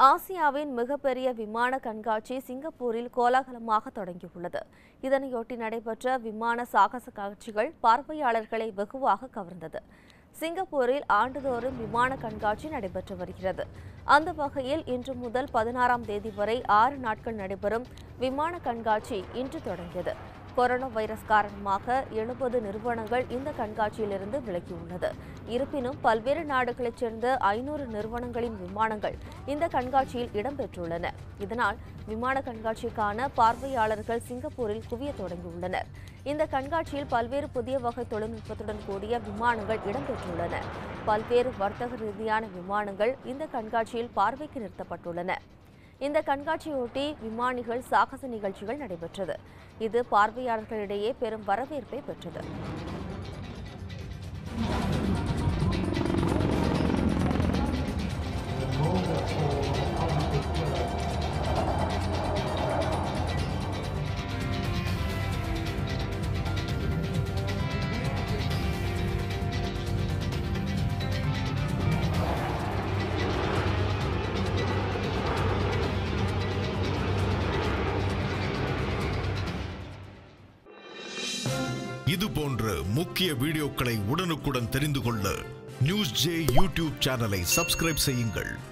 ஆசியாவின் மிகப்பெரிய விமான கண்காட்சி சிங்கப்பூரில் கோலாகலமாக தொடங்கியுள்ளது இதனையொட்டி நடைபெற்ற விமான சாகச காட்சிகள் பார்வையாளர்களை வெகுவாக கவர்ந்தது சிங்கப்பூரில் ஆண்டுதோறும் விமான கண்காட்சி நடைபெற்று வருகிறது அந்த வகையில் இன்று முதல் பதினாறாம் தேதி வரை ஆறு நாட்கள் நடைபெறும் விமான கண்காட்சி இன்று தொடங்கியது கொரோனா வைரஸ் காரணமாக எழுபது நிறுவனங்கள் இந்த கண்காட்சியிலிருந்து விலகியுள்ளது இருப்பினும் பல்வேறு நாடுகளைச் சேர்ந்த ஐநூறு நிறுவனங்களின் விமானங்கள் இந்த கண்காட்சியில் இடம்பெற்றுள்ளன இதனால் விமான கண்காட்சிக்கான பார்வையாளர்கள் சிங்கப்பூரில் குவிய தொடங்கியுள்ளனர் இந்த கண்காட்சியில் பல்வேறு புதிய வகை தொழில்நுட்பத்துடன் கூடிய விமானங்கள் இடம்பெற்றுள்ளன பல்வேறு வர்த்தக ரீதியான விமானங்கள் இந்த கண்காட்சியில் பார்வைக்கு நிறுத்தப்பட்டுள்ளன இந்த கண்காட்சியொட்டி விமானிகள் சாகச நிகழ்ச்சிகள் நடைபெற்றது இது பார்வையாளர்களிடையே பெரும் வரவேற்பை பெற்றது இது போன்ற முக்கிய வீடியோக்களை உடனுக்குடன் தெரிந்து கொள்ள நியூஸ் ஜே யூடியூப் சேனலை சப்ஸ்கிரைப் செய்யுங்கள்